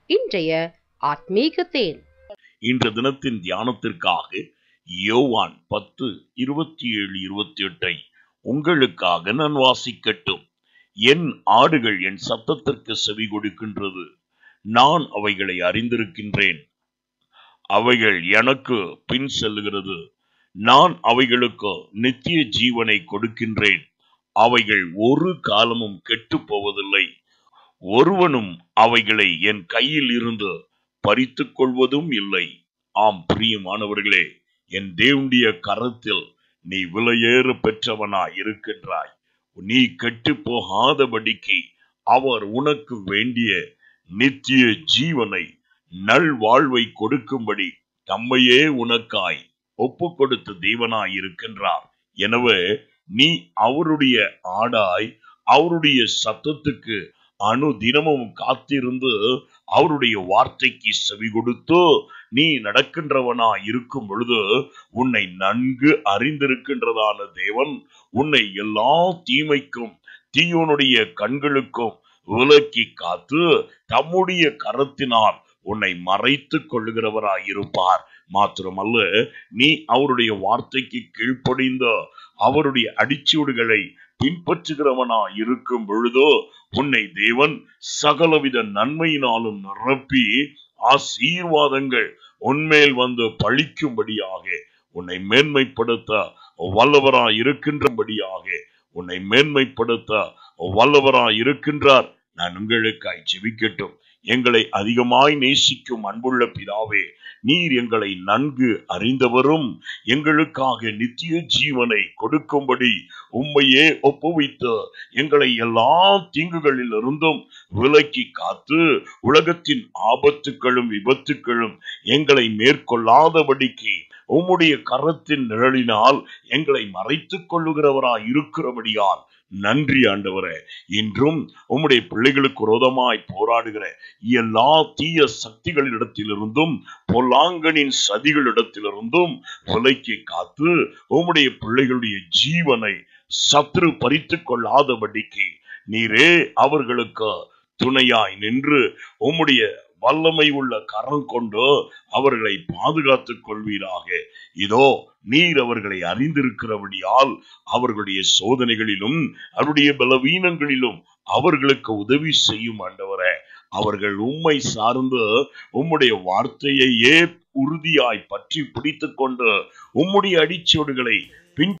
இன்றைய ஆத்மீக தேன் இன்று தினத்தின் தியானத்திற்காக யோவான் பத்து இருபத்தி ஏழு இருபத்தி எட்டை உங்களுக்காக நான் வாசிக்கட்டும் என் ஆடுகள் என் சத்தத்திற்கு செவி கொடுக்கின்றது நான் அவைகளை அறிந்திருக்கின்றேன் அவைகள் எனக்கு பின் செல்லுகிறது நான் அவைகளுக்கு நித்திய ஜீவனை கொடுக்கின்றேன் அவைகள் ஒரு காலமும் கெட்டுப் போவதில்லை ஒருவனும் அவைகளை என் கையில் இருந்து பறித்துக் கொள்வதும் இல்லை ஆம் பிரியமானவர்களே என் தேவனுடைய கரத்தில் நீ விலையேற பெற்றவனாய் இருக்கின்றாய் நீ கெட்டு போகாதபடிக்கு அவர் உனக்கு வேண்டிய நித்திய ஜீவனை நல்வாழ்வை கொடுக்கும்படி தம்மையே உனக்காய் ஒப்பு கொடுத்த தேவனாய் இருக்கின்றார் எனவே நீ அவருடைய ஆடாய் அவருடைய சத்தத்துக்கு அணு தினமும் காத்திருந்து அவருடைய வார்த்தைக்கு செவி கொடுத்து நீ நடக்கின்றவனா இருக்கும் பொழுது உன்னை நன்கு அறிந்திருக்கின்றதான தேவன் உன்னை எல்லா தீமைக்கும் தீயோனுடைய கண்களுக்கும் விலக்கி காத்து தம்முடைய கரத்தினால் உன்னை மறைத்துக் கொள்ளுகிறவராய் இருப்பார் மாத்திரமல்ல நீ அவருடைய வார்த்தைக்கு கீழ்ப்படிந்த அவருடைய அடிச்சூடுகளை பின்பற்றுகிறவனா இருக்கும் பொழுதோ உன்னை தேவன் சகலவித நன்மையினாலும் நிரப்பி ஆசீர்வாதங்கள் உன்மேல் வந்து பழிக்கும்படியாக உன்னை மேன்மைப்படுத்த வல்லவராய் இருக்கின்றபடியாக உன்னை மேன்மைப்படுத்த வல்லவராய் இருக்கின்றார் நான் உங்களுக்காய் ஜெபிக்கட்டும் எங்களை அதிகமாய் நேசிக்கும் அன்புள்ள பிதாவே நீர் எங்களை நன்கு அறிந்தவரும் எங்களுக்காக நித்திய ஜீவனை கொடுக்கும்படி உம்மையே ஒப்புவித்து எங்களை எல்லா தீங்குகளில் இருந்தும் விலக்கி காத்து உலகத்தின் ஆபத்துக்களும் விபத்துக்களும் எங்களை மேற்கொள்ளாதபடிக்கு உம்முடைய கரத்தின் நிழலினால் எங்களை மறைத்துக் கொள்ளுகிறவராய் இருக்கிறபடியால் நன்றி ஆண்டவரே இன்றும் உம்முடைய பிள்ளைகளுக்கு விரோதமாய் போராடுகிற எல்லா தீய சக்திகளிடத்திலிருந்தும் பொல்லாங்கனின் சதிகளிடத்திலிருந்தும் விலைக்கு காத்து உம்முடைய பிள்ளைகளுடைய ஜீவனை சத்ரு பறித்துக் கொள்ளாதபடிக்கு நீரே அவர்களுக்கு துணையாய் நின்று உம்முடைய வல்லமை உள்ள கரம் கொண்டு அவர்களை பாதுகாத்துக் கொள்வீராக இதோ நீர் அவர்களை அறிந்திருக்கிறபடியால் அவர்களுடைய சோதனைகளிலும் அவருடைய பலவீனங்களிலும் அவர்களுக்கு உதவி செய்யும் ஆண்டவரே அவர்கள் உம்மை சார்ந்து உம்முடைய வார்த்தையையே உறுதியாய் பற்றி பிடித்துக் கொண்டு உம்முடைய அடிச்சோடுகளை பின்